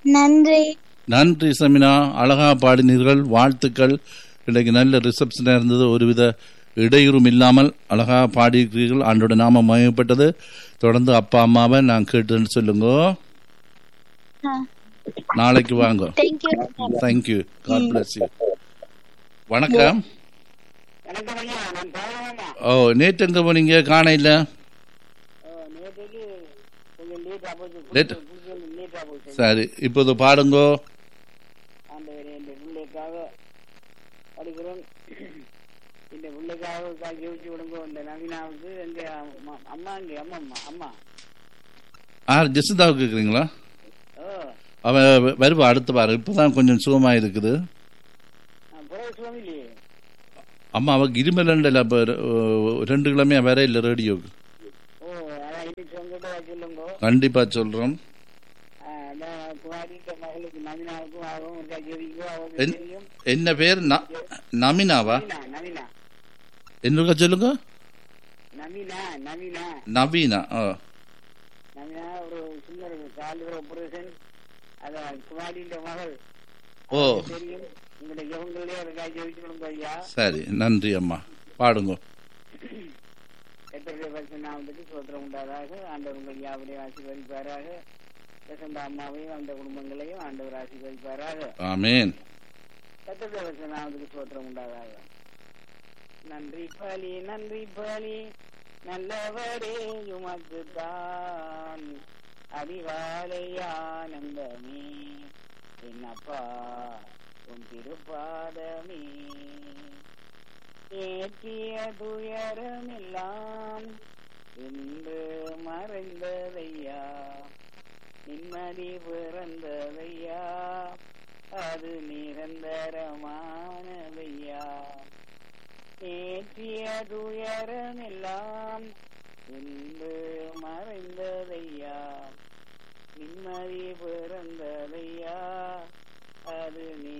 நன்றி நன்றி சமினா அழகா பாடினீர்கள் வாழ்த்துக்கள் இன்றைக்கு நல்ல ரிசப்ஷனாக இருந்தது ஒருவித இடையூறும் இல்லாமல் அழகா பாடியிருக்கிறீர்கள் ஆண்டோட நாம மயப்பட்டது தொடர்ந்து அப்பா அம்மாவை நான் கேட்டுன்னு சொல்லுங்க நாளைக்கு வாங்க thank you thank you God bless you வணக்கம் வணக்கம் ஐயா நான் பாவமா ஓ நேற்று எங்க போனீங்க காண இல்லை நேற்றுக்கு கொஞ்சம் லேட்டா போச்சு Late? லேட்டா போச்சு சரி இப்போது பாடுங்கோ ஆண்டவரே இந்த பிள்ளைக்காக படிக்கிறோம் இந்த பிள்ளைக்காக ஜெயிச்சு விடுங்க இந்த நவீனாவுக்கு எங்க அம்மா அம்மா இங்க அம்மா அம்மா அம்மா ஆ ஜெசிதாவுக்கு கேட்குறீங்களா ஓ அவன் வருவா அடுத்த வாரம் இப்போதான் கொஞ்சம் சுகமாக இருக்குது பிறகு சுவாமி இல்லையே அம்மா அவ இருமலண்டல அப்போ ரெண்டு கிழமையா வேற இல்லை ரேடியோக்கு ஓ அதான் இன்னைக்கு உங்ககிட்ட சொல்லுங்க கண்டிப்பா சொல்றோம் குமாரிட்ட மகளுக்கு நவீனாவுக்கும் ஆகும் இருக்கா ஜெயிக்கும் அவங்க என்- தெரியும் என்ன பேர் ந- நமினாவா நவீனா நவீனா என்னக்கா சொல்லுங்க நவீனா நவீனா நவீனா ஓ நவீனா ஒரு சின்ன ஒரு காலிபர் ஆபரேஷன் அதான் குமாரின்ற மகள் ஓ தெரியும் உங்களுடைய ஜெவங்களே ஒரு காய் ஜெயிச்சு கொடுங்க ஐயா சரி நன்றி அம்மா பாடுங்க எத்தனை பரிசுநாமத்துக்கு சோத்திரம் உண்டாதாக ஆண்டவர் உங்கள் யாவரையும் ஆசீர்வதிப்பாராக வசந்த அம்மாவையும் அந்த குடும்பங்களையும் ஆண்டவர் ஆசீர்வதிப்பாராக ஆமேன் எத்தனை பரிசுநாமத்துக்கு சோத்திரம் உண்டாதாக நன்றி பலி நன்றி பலி நல்லவரே உமக்கு தான் அதிகாலை ஆனந்தமே என்னப்பா உன் திருப்பாதமே ஏற்றிய துயரமெல்லாம் இன்று மறைந்ததையா நிம்மதி பிறந்ததையா அது நிரந்தரமானதையா ஏற்றிய துயரமெல்லாம் இன்று மறைந்ததையா நிம்மதி பிறந்ததையா அது